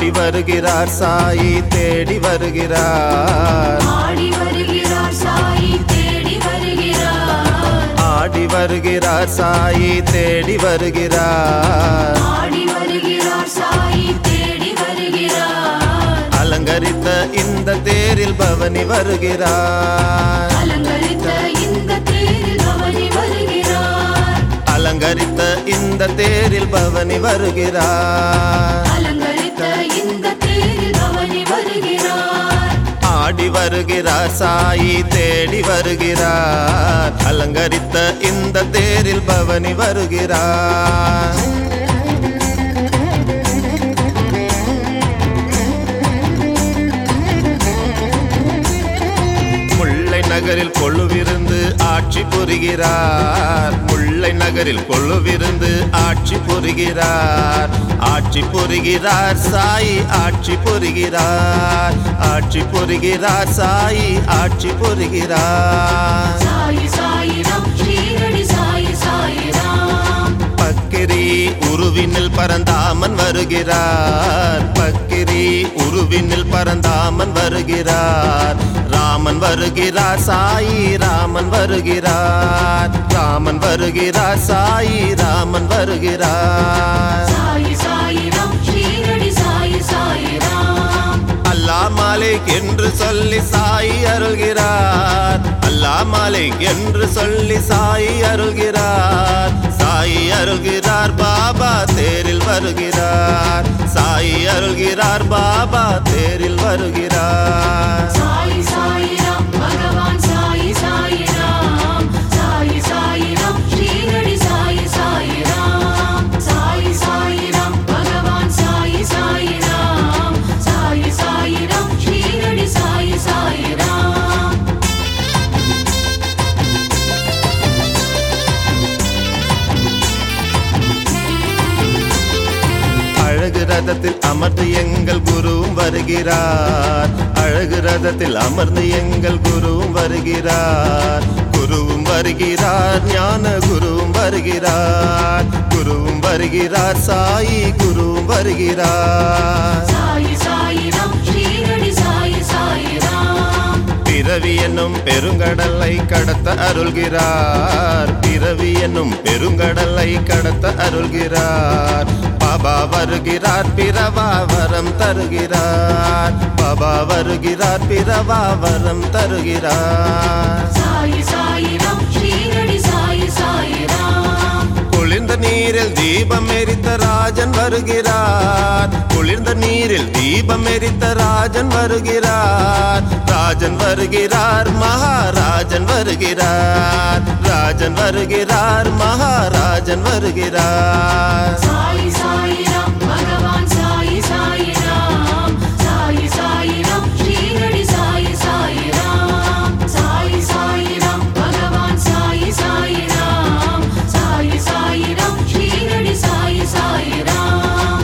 ஆடி வருகிறார் சாயி தேடி வருகிறார் ஆடி வருகிறார் சாயி தேடி வருகிறார் ஆடி வருகிறார் சாயி தேடி வருகிறார் ஆடி வருகிறார் சாயி தேடி வருகிறார் அலங்கரித்த இந்த தேரில் பவனி வருகிறார் அலங்கரித்த இந்த தேரில் பவனி வருகிறார் அலங்கரித்த இந்த தேரில் பவனி வருகிறார் அலங்கரித்த இந்த தேரில் பவனி வருகிறார் ஆடி வருகிறார் சாயி தேடி வருகிறார் அலங்கரித்த இந்த தேரில் பவனி வருகிறார் முல்லை நகரில் கொள்ளுவிருந்து ஆட்சி புரிகிறார் முல்லை நகரில் கொள்ளுவிருந்து ஆட்சி புரிகிறார் ஆட்சி புரிகிறார் சாயி ஆட்சி புரிகிறார் ஆட்சி புரிகிறார் சாயி ஆட்சி புரிகிறார் சாயி சாயிராம் ஸ்ரீரடி சாயி சாயிராம் பக்கிரி உருவினில் பரந்தாமன் வருகிறார் பக்கிரி உருவினில் பரந்தாமன் வருகிறார் ராமன் வருகிறார் சாயி ராமன் வருகிறார் ராமன் வருகிறார் சாயி ராமன் வருகிறார் சாயி சாயிராம் ஸ்ரீரடி சாயி சாயிராம் அல்லா மாலிக் என்று சொல்லி சாயி அருள்கிறார் அல்லா மாலிக் என்று சொல்லி சாயி அருள்கிறார் சாயி அருள்கிறார் பாபா தேரில் வருகிறார் சாயி அருள்கிறார் பாபா தேரில் வருகிறார் சாயி சாயிராம் பகவான் சாயி சாயிராம் சாயி சாயிராம் ஸ்ரீரடி சாயி சாயிராம் சாயி சாயிராம் பகவான் சாயி சாயிராம் சாயி சாயிராம் ஸ்ரீரடி சாயி சாயிராம் அழகு ரதத்தில் அமர்ந்து எங்கள் குருவும் வருகிறார் அழகு ரதத்தில் அமர்ந்து எங்கள் குருவும் வருகிறார் குருவும் வருகிறார் ஞான குருவும் வருகிறார் குருவும் வருகிறார் சாயி குருவும் வருகிறார் சாயி சாயிராம் ஸ்ரீரடி சாயி சாயிராம் பிறவி என்னும் பெருங்கடலை கடத்த அருள்கிறார் பிறவி என்னும் பெருங்கடலை கடத்த அருள்கிறார் பாபா வருகிறார் பிறவா வரம் தருகிறார் பாபா வருகிறார் பிறவா வரம் தருகிறார் சாயி சாயிராம் ஸ்ரீரடி சாயி சாயிராம் குளிர்ந்த நீரில் தீபம் எரித்த ராஜன் வருகிறார் குளிர்ந்த நீரில் தீபம் எரித்த ராஜன் வருகிறார் ராஜன் வருகிறார் மகாராஜன் வருகிறார் ராஜன் வருகிறார் மகாராஜன் வருகிறார் சாயி சாயிராம் பகவான் சாயி சாயிராம் சாயி சாயிராம் ஸ்ரீரடி சாயி சாயிராம் சாயி சாயிராம் பகவான் சாயி சாயிராம் சாயி சாயிராம் ஸ்ரீரடி சாயி சாயிராம்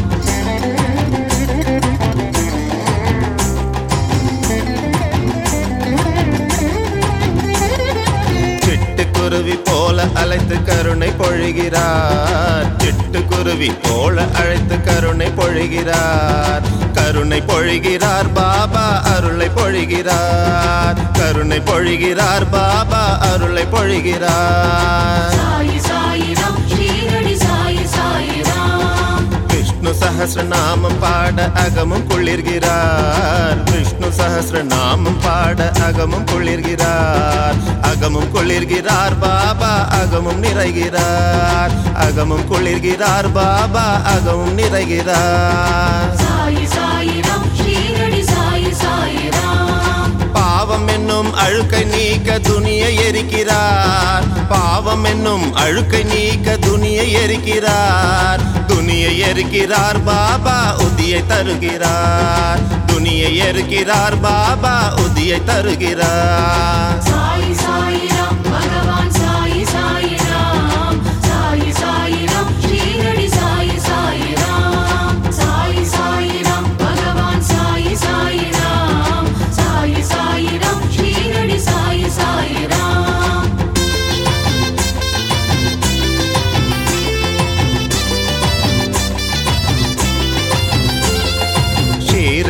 சிட்டுக்குருவி போல அழைத்து கருணை பொழிகிறார் சிட்டுக்குருவி போல அழைத்து கருணை பொழிகிறார் கருணை பொழிகிறார் பாபா அருளை பொழிகிறார் கருணை பொழிகிறார் பாபா அருளை பொழிகிறார் சாயி சாயிராம் ஸ்ரீரடி சாயி சாயிராம் விஷ்ணு சஹசிரநாமம் பாட அகமும் குளிர்கிறார் விஷ்ணு சஹசிரநாமம் பாட அகமும் குளிர்கிறார் அகமும் குளிர்கிறார் பாபா அகமும் நிறைகிறார் அகமும் குளிர்கிறார் பாபா அகமும் நிறைகிறார் சாயி சாயிராம் ஸ்ரீரடி சாயி சாயிராம் பாவம் என்னும் அழுக்கை நீக்க துணியை எரிக்கிறார் பாவம் என்னும் அழுக்கை நீக்க துணியை எரிக்கிறார் துணியை எரிக்கிறார் பாபா உதியை தருகிறார் துணியை எரிக்கிறார் பாபா உதியை தருகிறார் சாயி சாயிராம் பகவான் சாயி சாயிராம் சாயி சாயிராம் ஸ்ரீரடி சாயி சாயிராம் சாயி சாயிராம் பகவான் சாயி சாயிராம் சாயி சாயிராம் ஸ்ரீரடி சாயி சாயிராம்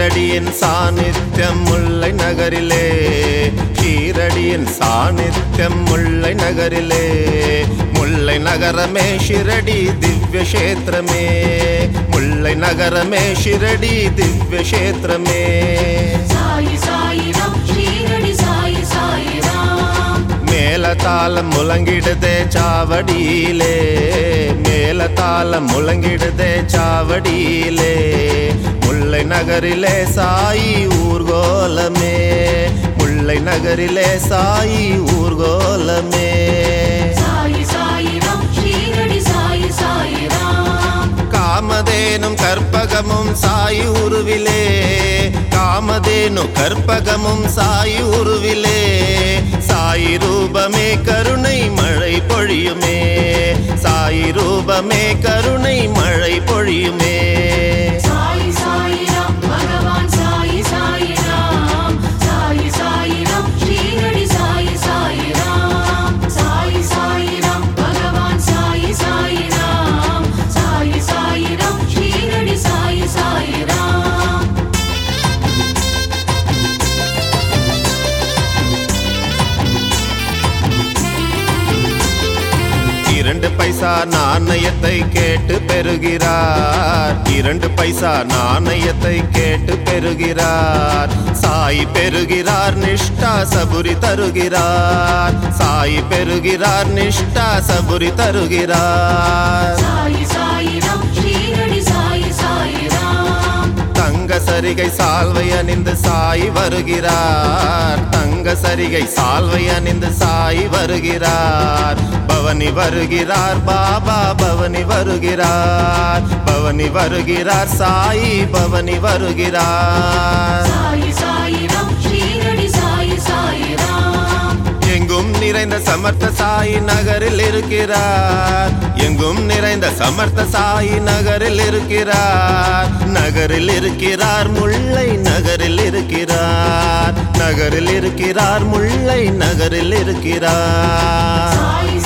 ஷீரடியின் சாநித்தியம் முல்லை நகரிலே ஷீரடியின் சாநித்தியம் முல்லை நகரிலே முல்லை நகரமே ஷிரடி திவ்ய கஷேத்திரமே முல்லை நகரமே ஷிரடி திவ்ய கஷேத்திரமே சாயி சாயிராம் ஸ்ரீரடி சாயி சாயிராம் மேலதாளம் முழங்கிடுதே சாவடியிலே மேலதாளம் முழங்கிடுதே சாவடியிலே முல்லை நகரிலே சாயி ஊர்கோலமே முல்லை நகரிலே சாயி ஊர்கோலமே சாயி சாயிராம் ஸ்ரீரடி சாயி சாயிராம் காமதேனும் கற்பகமும் சாய் உருவிலே காமதேனு கற்பகமும் சாய் உருவிலே சாய் ரூபமே கருணை மழை பொழியுமே சாய் ரூபமே கருணை மழை பொழியுமே சாயி சாயிராம் பகவான் சாயி சாயிராம் சாயி சாயிராம் ஸ்ரீரடி சாயி சாயிராம் சாயி சாயிராம் பகவான் சாயி சாயிராம் சாயி சாயிராம் ஸ்ரீரடி சாயி சாயிராம் இரண்டு பைசா நாணயத்தை கேட்டு பெறுகிறார் இரண்டு பைசா நாணயத்தை கேட்டு பெறுகிறார் சாய் பெறுகிறார் நிஷ்டா சபுரி தருகிறார் சாய் பெறுகிறார் நிஷ்டா சபுரி தருகிறார் சாயி சாயிராம் ஸ்ரீரடி சாயி சாயிராம் தங்க சரிகை சால்வை அணிந்து சாய் வருகிறார் தங்க சரிகை சால்வை அணிந்து சாய் வருகிறார் பவனி வருகிறார் பாபா பவனி வருகிறார் பவனி வருகிறார் சாய் பவனி வருகிறார் சாயி சாயிராம் ஸ்ரீரடி சாயி சாயிராம் எங்கும் நிறைந்த சமர்த்த சாய் நகரில் இருக்கிறார் எங்கும் நிறைந்த சமர்த்த சாய் நகரில் இருக்கிறார் நகரில் இருக்கிறார் முல்லை நகரில் இருக்கிறார் நகரில் இருக்கிறார் முல்லை நகரில் இருக்கிறார் சாயி